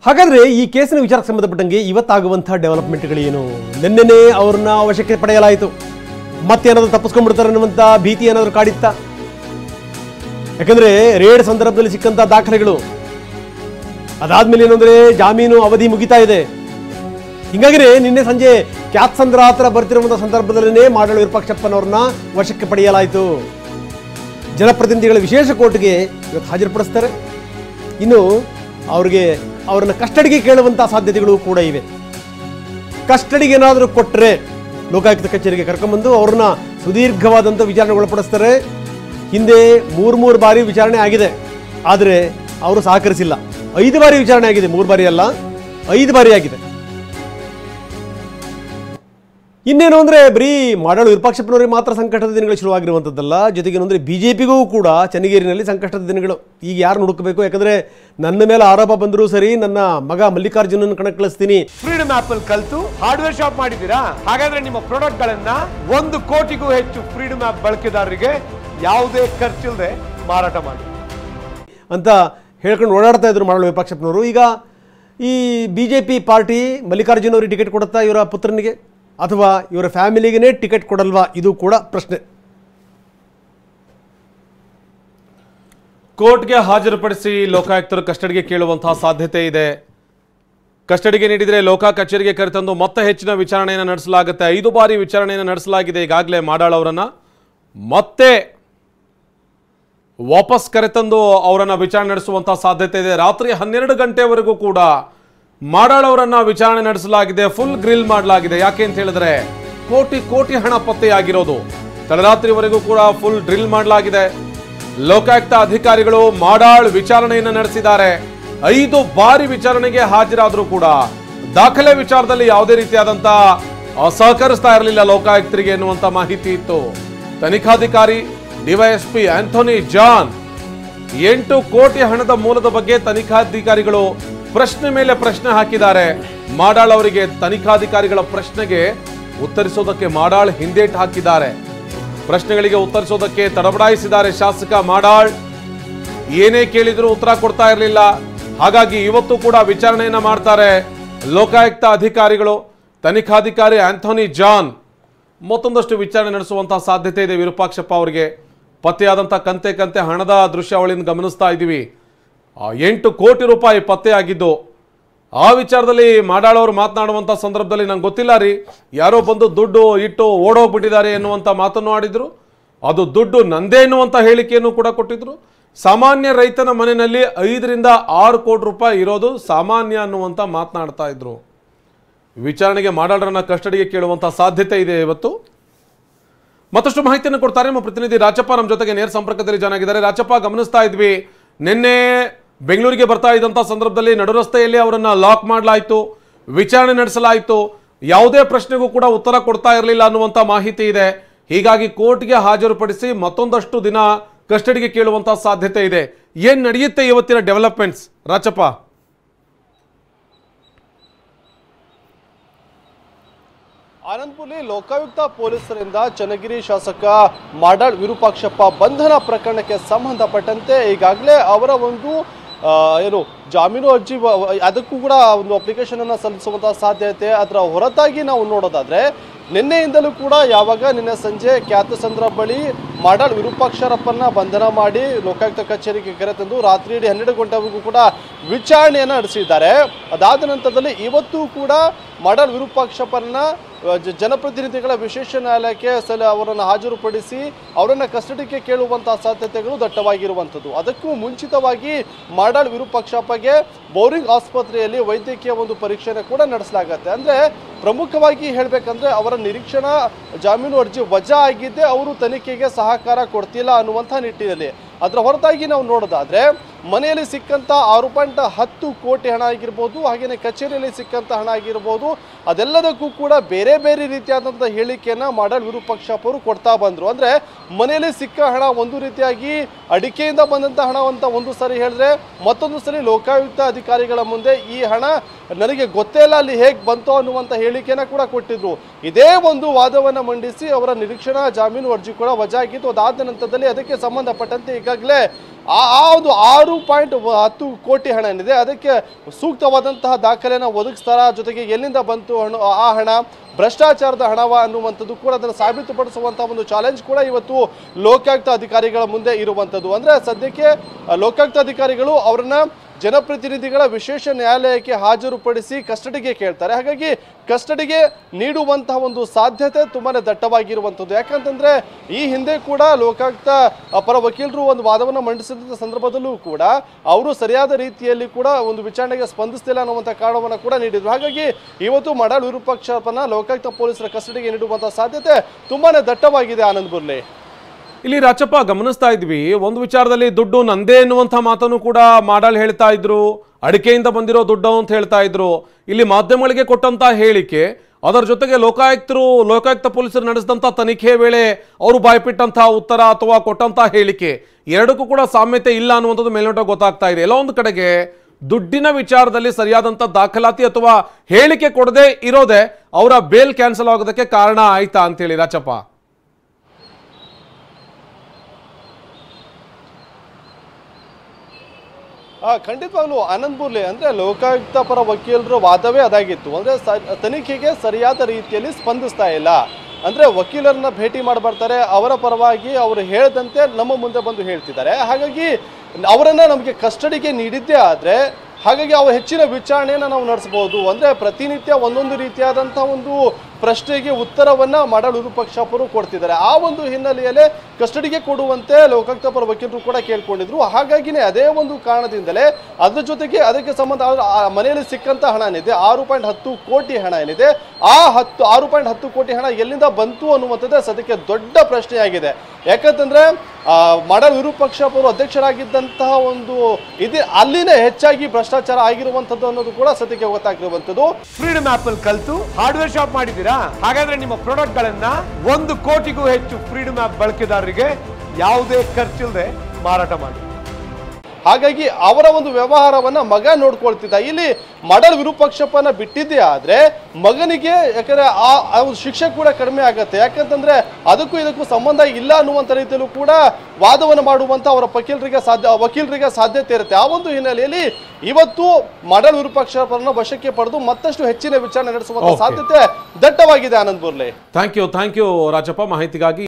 ಹಾಗಾದ್ರೆ ಈ ಕೇಸಿನ ವಿಚಾರಕ್ಕೆ ಸಂಬಂಧಪಟ್ಟಂಗೆ ಇವತ್ತಾಗುವಂತಹ ಡೆವಲಪ್ಮೆಂಟ್ಗಳೇನು ನಿನ್ನೆನೇ ಅವ್ರನ್ನ ವಶಕ್ಕೆ ಪಡೆಯಲಾಯಿತು ಮತ್ತೇನಾದ್ರೂ ತಪ್ಪಿಸ್ಕೊಂಡ್ಬಿಡ್ತಾರೆ ಅನ್ನುವಂಥ ಭೀತಿ ಏನಾದರೂ ಕಾಡಿತ್ತಾ ಯಾಕಂದ್ರೆ ರೇಡ್ ಸಂದರ್ಭದಲ್ಲಿ ಸಿಕ್ಕಂತ ದಾಖಲೆಗಳು ಅದಾದ್ಮೇಲೆ ಏನು ಅಂದ್ರೆ ಜಾಮೀನು ಅವಧಿ ಮುಗಿತಾ ಇದೆ ಹಿಂಗಾಗಿನೇ ನಿನ್ನೆ ಸಂಜೆ ಕ್ಯಾತ್ಸಂದ್ರ ಹತ್ರ ಬರ್ತಿರುವಂಥ ಸಂದರ್ಭದಲ್ಲೇ ಮಾಡಾಳು ವಿರೂಪಾಕ್ಷಪ್ಪನವ್ರನ್ನ ವಶಕ್ಕೆ ಪಡೆಯಲಾಯಿತು ಜನಪ್ರತಿನಿಧಿಗಳ ವಿಶೇಷ ಕೋರ್ಟ್ಗೆ ಇವತ್ತು ಹಾಜರುಪಡಿಸ್ತಾರೆ ಇನ್ನು ಅವ್ರಿಗೆ ಅವ್ರನ್ನ ಕಸ್ಟಡಿಗೆ ಕೇಳುವಂಥ ಸಾಧ್ಯತೆಗಳು ಕೂಡ ಇವೆ ಕಸ್ಟಡಿಗೆ ಏನಾದರೂ ಕೊಟ್ಟರೆ ಲೋಕಾಯುಕ್ತ ಕಚೇರಿಗೆ ಕರ್ಕೊಂಬಂದು ಅವ್ರನ್ನ ಸುದೀರ್ಘವಾದಂಥ ವಿಚಾರಣೆಗೆ ಒಳಪಡಿಸ್ತಾರೆ ಹಿಂದೆ ಮೂರು ಮೂರು ಬಾರಿ ವಿಚಾರಣೆ ಆಗಿದೆ ಆದರೆ ಅವರು ಸಹಕರಿಸಿಲ್ಲ ಐದು ಬಾರಿ ವಿಚಾರಣೆ ಆಗಿದೆ ಮೂರು ಬಾರಿ ಅಲ್ಲ ಐದು ಬಾರಿ ಆಗಿದೆ ಇನ್ನೇನು ಅಂದ್ರೆ ಬರೀ ಮಾಡಾಳು ವಿರೂಪಾಕ್ಷಪ್ಪನವರಿಗೆ ಮಾತ್ರ ಸಂಕಟದ ದಿನಗಳು ಶುರುವಾಗಿರುವಂಥದ್ದಲ್ಲ ಜೊತೆಗೆ ಅಂದ್ರೆ ಬಿಜೆಪಿಗೂ ಕೂಡ ಚನ್ನಗಿರಿನಲ್ಲಿ ಸಂಕಷ್ಟದ ದಿನಗಳು ಈಗ ಯಾರು ಹುಡುಕಬೇಕು ಯಾಕಂದ್ರೆ ನನ್ನ ಮೇಲೆ ಆರೋಪ ಬಂದರೂ ಸರಿ ನನ್ನ ಮಗ ಮಲ್ಲಿಕಾರ್ಜುನನ್ ಕಣಕ್ಕಿಳಿಸ್ತೀನಿ ಫ್ರೀಡಮ್ ಆಪ್ ಅಲ್ಲಿ ಕಲ್ತು ಹಾರ್ಡ್ವೇರ್ ಶಾಪ್ ಮಾಡಿದ್ದೀರಾ ಹಾಗಾದ್ರೆ ನಿಮ್ಮ ಪ್ರಾಡಕ್ಟ್ ಗಳನ್ನ ಒಂದು ಕೋಟಿಗೂ ಹೆಚ್ಚು ಫ್ರೀಡಮ್ ಆಪ್ ಬಳಕೆದಾರರಿಗೆ ಯಾವುದೇ ಖರ್ಚಿಲ್ಲದೆ ಮಾರಾಟ ಮಾಡಿ ಅಂತ ಹೇಳ್ಕೊಂಡು ಓಡಾಡ್ತಾ ಇದ್ರು ಮಾಡಾಳು ವಿರೂಪಾಕ್ಷಪ್ಪನವರು ಈಗ ಈ B J P party Mallikarjuna ಅವರಿಗೆ ಟಿಕೆಟ್ ಕೊಡುತ್ತಾ ಇವರ ಪುತ್ರನಿಗೆ ಅಥವಾ ಇವರ ಫ್ಯಾಮಿಲಿಗೆ ಟಿಕೆಟ್ ಕೊಡಲ್ವಾ ಇದು ಕೂಡ ಪ್ರಶ್ನೆ ಕೋರ್ಟ್ಗೆ ಹಾಜರುಪಡಿಸಿ ಲೋಕಾಯುಕ್ತರು ಕಸ್ಟಡಿಗೆ ಕೇಳುವಂತಹ ಸಾಧ್ಯತೆ ಇದೆ ಕಸ್ಟಡಿಗೆ ನೀಡಿದರೆ ಲೋಕ ಕಚೇರಿಗೆ ಕರೆತಂದು ಮತ್ತೆ ಹೆಚ್ಚಿನ ವಿಚಾರಣೆಯನ್ನು ನಡೆಸಲಾಗುತ್ತೆ ಐದು ಬಾರಿ ವಿಚಾರಣೆಯನ್ನು ನಡೆಸಲಾಗಿದೆ ಈಗಾಗಲೇ ಮಾಡಾಳ್ ಅವರನ್ನ ಮತ್ತೆ ವಾಪಸ್ ಕರೆತಂದು ಅವರನ್ನ ವಿಚಾರಣೆ ನಡೆಸುವಂತಹ ಸಾಧ್ಯತೆ ಇದೆ ರಾತ್ರಿ ಹನ್ನೆರಡು ಗಂಟೆವರೆಗೂ ಕೂಡ ಮಾಡಾಳ್ ಅವರನ್ನ ವಿಚಾರಣೆ ನಡೆಸಲಾಗಿದೆ ಫುಲ್ ಗ್ರಿಲ್ ಮಾಡಲಾಗಿದೆ ಯಾಕೆ ಅಂತ ಹೇಳಿದ್ರೆ ಕೋಟಿ ಕೋಟಿ ಹಣ ಪತ್ತೆಯಾಗಿರೋದು ತಡರಾತ್ರಿವರೆಗೂ ಕೂಡ ಫುಲ್ ಡ್ರಿಲ್ ಮಾಡಲಾಗಿದೆ ಲೋಕಾಯುಕ್ತ ಅಧಿಕಾರಿಗಳು ಮಾಡಾಳ್ ವಿಚಾರಣೆಯನ್ನು ನಡೆಸಿದ್ದಾರೆ ಐದು ಬಾರಿ ವಿಚಾರಣೆಗೆ ಹಾಜರಾದರೂ ಕೂಡ ದಾಖಲೆ ವಿಚಾರದಲ್ಲಿ ಯಾವುದೇ ರೀತಿಯಾದಂತ ಸಹಕರಿಸ್ತಾ ಇರಲಿಲ್ಲ ಲೋಕಾಯುಕ್ತರಿಗೆ ಎನ್ನುವಂತ ಮಾಹಿತಿ ಇತ್ತು ತನಿಖಾಧಿಕಾರಿ ಡಿವೈಎಸ್ಪಿ ಆಂಥೋನಿ ಜಾನ್ ಎಂಟು ಕೋಟಿ ಹಣದ ಮೂಲದ ಬಗ್ಗೆ ತನಿಖಾಧಿಕಾರಿಗಳು ಪ್ರಶ್ನೆ ಮೇಲೆ ಪ್ರಶ್ನೆ ಹಾಕಿದ್ದಾರೆ ಮಾಡಾಳ್ ಅವರಿಗೆ ತನಿಖಾಧಿಕಾರಿಗಳ ಪ್ರಶ್ನೆಗೆ ಉತ್ತರಿಸೋದಕ್ಕೆ ಮಾಡಾಳ್ ಹಿಂದೇಟ್ ಹಾಕಿದ್ದಾರೆ ಪ್ರಶ್ನೆಗಳಿಗೆ ಉತ್ತರಿಸೋದಕ್ಕೆ ತಡಬಡಾಯಿಸಿದ್ದಾರೆ ಶಾಸಕ ಮಾಡಾಳ್ ಏನೇ ಕೇಳಿದ್ರು ಉತ್ತರ ಕೊಡ್ತಾ ಇರಲಿಲ್ಲ ಹಾಗಾಗಿ ಇವತ್ತು ಕೂಡ ವಿಚಾರಣೆಯನ್ನ ಮಾಡ್ತಾರೆ ಲೋಕಾಯುಕ್ತ ಅಧಿಕಾರಿಗಳು ತನಿಖಾಧಿಕಾರಿ ಆಂಥೋನಿ ಜಾನ್ ಮತ್ತೊಂದಷ್ಟು ವಿಚಾರಣೆ ನಡೆಸುವಂತಹ ಸಾಧ್ಯತೆ ಇದೆ ವಿರೂಪಾಕ್ಷಪ್ಪ ಅವರಿಗೆ ಪತ್ತೆಯಾದಂಥ ಕಂತೆ ಕಂತೆ ಹಣದ ದೃಶ್ಯಾವಳಿಯನ್ನು ಗಮನಿಸ್ತಾ ಇದ್ದೀವಿ ಆ ಎಂಟು ಕೋಟಿ ರೂಪಾಯಿ ಪತ್ತೆಯಾಗಿದ್ದು ಆ ವಿಚಾರದಲ್ಲಿ ಮಾಡಾಳವರು ಮಾತನಾಡುವಂಥ ಸಂದರ್ಭದಲ್ಲಿ ನಂಗೆ ಗೊತ್ತಿಲ್ಲ ರೀ ಯಾರೋ ಬಂದು ದುಡ್ಡು ಇಟ್ಟು ಓಡೋಗ್ಬಿಟ್ಟಿದ್ದಾರೆ ಎನ್ನುವಂಥ ಮಾತನ್ನು ಆಡಿದ್ರು ಅದು ದುಡ್ಡು ನಂದೇ ಎನ್ನುವಂಥ ಹೇಳಿಕೆಯನ್ನು ಕೂಡ ಕೊಟ್ಟಿದ್ರು ಸಾಮಾನ್ಯ ರೈತನ ಮನೆಯಲ್ಲಿ ಐದರಿಂದ ಆರು ಕೋಟಿ ರೂಪಾಯಿ ಇರೋದು ಸಾಮಾನ್ಯ ಅನ್ನುವಂಥ ಮಾತನಾಡ್ತಾ ಇದ್ರು ವಿಚಾರಣೆಗೆ ಮಾಡಾಳರನ್ನ ಕಸ್ಟಡಿಗೆ ಕೇಳುವಂಥ ಸಾಧ್ಯತೆ ಇದೆ ಇವತ್ತು ಮತ್ತಷ್ಟು ಮಾಹಿತಿಯನ್ನು ಕೊಡ್ತಾರೆ ನಮ್ಮ ಪ್ರತಿನಿಧಿ ರಾಜಪ್ಪ ನಮ್ಮ ಜೊತೆಗೆ ನೇರ ಸಂಪರ್ಕದಲ್ಲಿ ಜಾಯ್ನ್ ಆಗಿದ್ದಾರೆ ರಾಜಪ್ಪ ಗಮನಿಸ್ತಾ ಇದ್ವಿ ನಿನ್ನೆ ಬೆಂಗಳೂರಿಗೆ ಬರ್ತಾ ಇದ್ದಂಥ ಸಂದರ್ಭದಲ್ಲಿ ನಡು ರಸ್ತೆಯಲ್ಲಿ ಅವರನ್ನ ಲಾಕ್ ಮಾಡಲಾಯಿತು ವಿಚಾರಣೆ ನಡೆಸಲಾಯಿತು ಯಾವುದೇ ಪ್ರಶ್ನೆಗೂ ಕೂಡ ಉತ್ತರ ಕೊಡ್ತಾ ಇರಲಿಲ್ಲ ಅನ್ನುವಂಥ ಮಾಹಿತಿ ಇದೆ ಹೀಗಾಗಿ ಕೋರ್ಟ್ಗೆ ಹಾಜರುಪಡಿಸಿ ಮತ್ತೊಂದಷ್ಟು ದಿನ ಕಸ್ಟಡಿಗೆ ಕೇಳುವಂಥ ಸಾಧ್ಯತೆ ಇದೆ ಏನ್ ನಡೆಯುತ್ತೆ ಇವತ್ತಿನ ಡೆವಲಪ್ಮೆಂಟ್ಸ್ ರಾಜಪ್ಪ ಆನಂದ್ಪುರ್ಲಿ ಲೋಕಾಯುಕ್ತ ಪೊಲೀಸರಿಂದ ಚನ್ನಗಿರಿ ಶಾಸಕ ಮಾಡಾಳ್ ವಿರೂಪಾಕ್ಷಪ್ಪ ಬಂಧನ ಪ್ರಕರಣಕ್ಕೆ ಸಂಬಂಧಪಟ್ಟಂತೆ ಈಗಾಗಲೇ ಅವರ ಒಂದು ಆ, ಏನು ಜಾಮೀನು ಅರ್ಜಿ ವ- ವ- ಅದಕ್ಕೂ ಕೂಡ ಒಂದು ಅಪ್ಲಿಕೇಶನ್ ಅನ್ನ ಸಲ್ಲಿಸುವಂತಹ ಸಾಧ್ಯತೆ ಅದರ ಹೊರತಾಗಿ ನಾವು ನೋಡೋದಾದ್ರೆ ನಿನ್ನೆಯಿಂದಲೂ ಕೂಡ ಯಾವಾಗ ನಿನ್ನೆ ಸಂಜೆ ಖ್ಯಾತಸಂದ್ರ ಬಳಿ ಮಾಡಾಳ್ ವಿರೂಪಾಕ್ಷರಪ್ಪನ್ನ ಬಂಧನ ಮಾಡಿ ಲೋಕಾಯುಕ್ತ ಕಚೇರಿಗೆ ಕರೆತಂದು ರಾತ್ರಿ ಇಡೀ ಹನ್ನೆರಡು ಗಂಟೆವರೆಗೂ ಕೂಡ ವಿಚಾರಣೆಯನ್ನ ನಡೆಸಿದ್ದಾರೆ ಅದಾದ ನಂತರದಲ್ಲಿ ಇವತ್ತು ಕೂಡ ಮಾಡಾಳ್ ವಿರೂಪಾಕ್ಷಪ್ಪನ್ನ ಆ, ಜ- ಜನಪ್ರತಿನಿಧಿಗಳ ವಿಶೇಷ ನ್ಯಾಯಾಲಯಕ್ಕೆ ಸಲ ಅವರನ್ನು ಹಾಜರುಪಡಿಸಿ ಅವರನ್ನ ಕಸ್ಟಡಿಗೆ ಕೇಳುವಂತಹ ಸಾಧ್ಯತೆಗಳು ದಟ್ಟವಾಗಿರುವಂಥದ್ದು ಅದಕ್ಕೂ ಮುಂಚಿತವಾಗಿ ಮಾಡಾಳ್ ವಿರೂಪಾಕ್ಷಪ್ಪಗೆ ಬೌರಿಂಗ್ ಆಸ್ಪತ್ರೆಯಲ್ಲಿ ವೈದ್ಯಕೀಯ ಒಂದು ಪರೀಕ್ಷೆನ ಕೂಡ ನಡೆಸಲಾಗತ್ತೆ ಅಂದ್ರೆ ಪ್ರಮುಖವಾಗಿ ಹೇಳಬೇಕಂದ್ರೆ ಅವರ ನಿರೀಕ್ಷಣಾ ಜಾಮೀನು ಅರ್ಜಿ ವಜಾ ಆಗಿದ್ದೇ ಅವರು ತನಿಖೆಗೆ ಸಹಕಾರ ಕೊಡ್ತಿಲ್ಲ ಅನ್ನುವಂಥ ನಿಟ್ಟಿನಲ್ಲಿ ಅದರ ಹೊರತಾಗಿ ನಾವು ನೋಡೋದಾದ್ರೆ ಮನೆಯಲ್ಲಿ ಸಿಕ್ಕಂತ ಆರು ಪಾಯಿಂಟ್ ಹತ್ತು ಕೋಟಿ ಹಣ ಆಗಿರ್ಬೋದು ಹಾಗೇನೆ ಕಚೇರಿಯಲ್ಲಿ ಸಿಕ್ಕಂತ ಹಣ ಆಗಿರ್ಬೋದು ಅದೆಲ್ಲದಕ್ಕೂ ಕೂಡ ಬೇರೆ ಬೇರೆ ರೀತಿಯಾದಂಥ ಹೇಳಿಕೆಯನ್ನ ಮಾಡಲ್ ವಿರೂಪಾಕ್ಷಪ್ಪ ಅವರು ಕೊಡ್ತಾ ಬಂದ್ರು ಅಂದ್ರೆ ಮನೆಯಲ್ಲಿ ಸಿಕ್ಕ ಹಣ ಒಂದು ರೀತಿಯಾಗಿ ಅಡಿಕೆಯಿಂದ ಬಂದಂತ ಹಣ ಅಂತ ಒಂದು ಸರಿ ಹೇಳಿದ್ರೆ ಮತ್ತೊಂದು ಸರಿ ಲೋಕಾಯುಕ್ತ ಅಧಿಕಾರಿಗಳ ಮುಂದೆ ಈ ಹಣ ನನಗೆ ಗೊತ್ತೇ ಇಲ್ಲ ಅಲ್ಲಿ ಹೇಗೆ ಬಂತು ಅನ್ನುವಂಥ ಹೇಳಿಕೆನ ಕೂಡ ಕೊಟ್ಟಿದ್ರು ಇದೇ ಒಂದು ವಾದವನ್ನ ಮಂಡಿಸಿ ಅವರ ನಿರೀಕ್ಷಣಾ ಜಾಮೀನು ಅರ್ಜಿ ಕೂಡ ವಜಾ ಆಗಿತ್ತು ಅದಾದ ನಂತರದಲ್ಲಿ ಅದಕ್ಕೆ ಸಂಬಂಧಪಟ್ಟಂತೆ ಈಗಾಗಲೇ ಆ ಆ ಒಂದು ಆರು ಪಾಯಿಂಟ್ ಹತ್ತು ಕೋಟಿ ಹಣ ಏನಿದೆ ಅದಕ್ಕೆ ಸೂಕ್ತವಾದಂತಹ ದಾಖಲೆಯನ್ನು ಒದಗಿಸ್ತಾರ ಜೊತೆಗೆ ಎಲ್ಲಿಂದ ಬಂತು ಹಣ ಆ ಹಣ ಭ್ರಷ್ಟಾಚಾರದ ಹಣವ ಅನ್ನುವಂಥದ್ದು ಕೂಡ ಅದನ್ನು ಸಾಬೀತುಪಡಿಸುವಂತಹ ಒಂದು ಚಾಲೆಂಜ್ ಕೂಡ ಇವತ್ತು ಲೋಕಾಯುಕ್ತ ಅಧಿಕಾರಿಗಳ ಮುಂದೆ ಇರುವಂಥದ್ದು ಅಂದ್ರೆ ಸದ್ಯಕ್ಕೆ ಆ, ಲೋಕಾಯುಕ್ತ ಅಧಿಕಾರಿಗಳು ಅವರನ್ನ ಜನಪ್ರತಿನಿಧಿಗಳ ವಿಶೇಷ ನ್ಯಾಯಾಲಯಕ್ಕೆ ಹಾಜರುಪಡಿಸಿ ಕಸ್ಟಡಿಗೆ ಕೇಳ್ತಾರೆ ಹಾಗಾಗಿ ಕಸ್ಟಡಿಗೆ ನೀಡುವಂತಹ ಒಂದು ಸಾಧ್ಯತೆ ತುಂಬಾನೇ ದಟ್ಟವಾಗಿರುವಂಥದ್ದು ಯಾಕಂತಂದ್ರೆ ಈ ಹಿಂದೆ ಕೂಡ ಲೋಕಾಯುಕ್ತ ಆ, ಪರ ವಕೀಲರು ಒಂದು ವಾದವನ್ನು ಮಂಡಿಸಿದ ಸಂದರ್ಭದಲ್ಲೂ ಕೂಡ ಅವರು ಸರಿಯಾದ ರೀತಿಯಲ್ಲಿ ಕೂಡ ಒಂದು ವಿಚಾರಣೆಗೆ ಸ್ಪಂದಿಸ್ತಿಲ್ಲ ಅನ್ನುವಂಥ ಕಾರಣವನ್ನು ಕೂಡ ನೀಡಿದ್ರು ಹಾಗಾಗಿ ಇವತ್ತು ಮಡಾಳ್ ವಿರೂಪಾಕ್ಷಪ್ಪನ ಲೋಕಾಯುಕ್ತ ಪೊಲೀಸರ ಕಸ್ಟಡಿಗೆ ನೀಡುವಂತಹ ಸಾಧ್ಯತೆ ತುಂಬಾನೇ ದಟ್ಟವಾಗಿದೆ ಆನಂದ್ ಬುರ್ಲಿ ಇಲ್ಲಿ ರಾಚಪ್ಪ ಗಮನಿಸ್ತಾ ಇದ್ವಿ ಒಂದು ವಿಚಾರದಲ್ಲಿ ದುಡ್ಡು ನಂದೇ ಎನ್ನುವಂಥ ಮಾತನ್ನು ಕೂಡ ಮಾಡಾಳ್ ಹೇಳ್ತಾ ಇದ್ರು ಅಡಿಕೆಯಿಂದ ಬಂದಿರೋ ದುಡ್ಡು ಅಂತ ಹೇಳ್ತಾ ಇದ್ರು ಇಲ್ಲಿ ಮಾಧ್ಯಮಗಳಿಗೆ ಕೊಟ್ಟಂತ ಹೇಳಿಕೆ ಅದರ ಜೊತೆಗೆ ಲೋಕಾಯುಕ್ತರು ಲೋಕಾಯುಕ್ತ ಪೊಲೀಸರು ನಡೆಸಿದಂಥ ತನಿಖೆ ವೇಳೆ ಅವರು ಬಾಯ್ಬಿಟ್ಟಂತಹ ಉತ್ತರ ಅಥವಾ ಕೊಟ್ಟಂತಹ ಹೇಳಿಕೆ ಎರಡಕ್ಕೂ ಕೂಡ ಸಾಮ್ಯತೆ ಇಲ್ಲ ಅನ್ನುವಂಥದ್ದು ಮೇಲ್ನೋಟ ಗೊತ್ತಾಗ್ತಾ ಇದೆ ಎಲ್ಲೋ ಒಂದು ಕಡೆಗೆ ದುಡ್ಡಿನ ವಿಚಾರದಲ್ಲಿ ಸರಿಯಾದಂಥ ದಾಖಲಾತಿ ಅಥವಾ ಹೇಳಿಕೆ ಕೊಡದೆ ಇರೋದೇ ಅವರ ಬೇಲ್ ಕ್ಯಾನ್ಸಲ್ ಆಗೋದಕ್ಕೆ ಕಾರಣ ಆಯ್ತಾ ಅಂತೇಳಿ ರಾಚಪ್ಪ ಆ, ಖಂಡಿತವಾಗ್ಲೂ ಆನಂದ್ ಬುರ್ಲೆ ಅಂದ್ರೆ ಲೋಕಾಯುಕ್ತ ಪರ ವಕೀಲರ ವಾದವೇ ಅದಾಗಿತ್ತು ಅಂದ್ರೆ ಸ- ತನಿಖೆಗೆ ಸರಿಯಾದ ರೀತಿಯಲ್ಲಿ ಸ್ಪಂದಿಸ್ತಾ ಇಲ್ಲ ಅಂದ್ರೆ ವಕೀಲರನ್ನ ಭೇಟಿ ಮಾಡಿ ಬರ್ತಾರೆ ಅವರ ಪರವಾಗಿ ಅವರು ಹೇಳ್ದಂತೆ ನಮ್ಮ ಮುಂದೆ ಬಂದು ಹೇಳ್ತಿದ್ದಾರೆ ಹಾಗಾಗಿ ಅವರನ್ನ ನಮಗೆ ಕಸ್ಟಡಿಗೆ ನೀಡಿದ್ದೇ ಆದ್ರೆ ಹಾಗಾಗಿ ಅವ್ರ ಹೆಚ್ಚಿನ ವಿಚಾರಣೆಯನ್ನು ನಾವು ನಡೆಸಬಹುದು ಅಂದ್ರೆ ಪ್ರತಿನಿತ್ಯ ಒಂದೊಂದು ರೀತಿಯಾದಂತಹ ಒಂದು ಪ್ರಶ್ನೆಗೆ ಉತ್ತರವನ್ನ ಮಾಡಲು ವಿರೂಪಾಕ್ಷಪ್ಪರು ಕೊಡ್ತಿದ್ದಾರೆ ಆ ಒಂದು ಹಿನ್ನೆಲೆಯಲ್ಲೇ ಕಸ್ಟಡಿಗೆ ಕೊಡುವಂತೆ ಲೋಕಾಯುಕ್ತ ಪರ ವಕೀಲರು ಕೂಡ ಕೇಳ್ಕೊಂಡಿದ್ರು ಹಾಗಾಗಿನೇ ಅದೇ ಒಂದು ಕಾರಣದಿಂದಲೇ ಅದ್ರ ಜೊತೆಗೆ ಅದಕ್ಕೆ ಸಂಬಂಧ ಆ- ಆ ಮನೆಯಲ್ಲಿ ಸಿಕ್ಕಂತ ಹಣ ಏನಿದೆ ಆರು ಪಾಯಿಂಟ್ ಹತ್ತು ಕೋಟಿ ಹಣ ಏನಿದೆ ಆ ಹತ್ತು ಆರು ಪಾಯಿಂಟ್ ಹತ್ತು ಕೋಟಿ ಹಣ ಎಲ್ಲಿಂದ ಬಂತು ಅನ್ನುವಂಥದ್ದೇ ಸದ್ಯಕ್ಕೆ ದೊಡ್ಡ ಪ್ರಶ್ನೆಯಾಗಿದೆ ಯಾಕಂತಂದ್ರೆ ಆ, ಮಾಡಲ್ ವಿರೂಪಾಕ್ಷಪ್ಪರು ಅಧ್ಯಕ್ಷರಾಗಿದ್ದಂತಹ ಒಂದು ಇದೆ ಅಲ್ಲಿನೇ ಹೆಚ್ಚಾಗಿ ಭ್ರಷ್ಟಾಚಾರ ಆಗಿರುವಂಥದ್ದು ಅನ್ನೋದು ಕೂಡ ಸದ್ಯಕ್ಕೆ ಗೊತ್ತಾಗಿರುವಂಥದ್ದು ಫ್ರೀಡಮ್ ಆಪ್ ಅಲ್ಲಿ ಕಲ್ತು ಹಾರ್ಡ್ವೇರ್ ಶಾಪ್ ಮಾಡಿದ್ದೀರಾ ಹಾಗಾದ್ರೆ ನಿಮ್ಮ ಪ್ರಾಡಕ್ಟ್ ಗಳನ್ನ ಒಂದು ಕೋಟಿಗೂ ಹೆಚ್ಚು ಫ್ರೀಡಮ್ ಆಪ್ ಬಳಕೆದಾರರಿಗೆ ಯಾವುದೇ ಖರ್ಚಿಲ್ಲದೆ ಮಾರಾಟ ಮಾಡಿ ಹಾಗಾಗಿ ಅವರ ಒಂದು ವ್ಯವಹಾರವನ್ನ ಮಗ ನೋಡ್ಕೊಳ್ತಿದ್ದ ಇಲ್ಲಿ ಮಾಡಲ್ ವಿರೂಪಾಕ್ಷಪ್ಪನ ಬಿಟ್ಟಿದ್ದೇ ಆದ್ರೆ ಮಗನಿಗೆ ಯಾಕಂದ್ರೆ ಆ ಆ ಒಂದು ಶಿಕ್ಷೆ ಕೂಡ ಕಡಿಮೆ ಆಗತ್ತೆ ಯಾಕಂತಂದ್ರೆ ಅದಕ್ಕೂ ಇದಕ್ಕೂ ಸಂಬಂಧ ಇಲ್ಲ ಅನ್ನುವಂಥ ರೀತಿಯಲ್ಲೂ ಕೂಡ ವಾದವನ್ನು ಮಾಡುವಂತ ಅವರ ವಕೀಲರಿಗೆ ಸಾಧ್ಯ ವಕೀಲರಿಗೆ ಸಾಧ್ಯತೆ ಇರುತ್ತೆ ಆ ಒಂದು ಹಿನ್ನೆಲೆಯಲ್ಲಿ ಇವತ್ತು ಮಾಡಲ್ ವಿರೂಪಾಕ್ಷಪ್ಪರನ್ನ ವಶಕ್ಕೆ ಪಡೆದು ಮತ್ತಷ್ಟು ಹೆಚ್ಚಿನ ವಿಚಾರಣೆ ನಡೆಸುವಂತ Okay. ಸಾಧ್ಯತೆ ದಟ್ಟವಾಗಿದೆ Anand Burle thank you thank you Rajappa ಮಾಹಿತಿಗಾಗಿ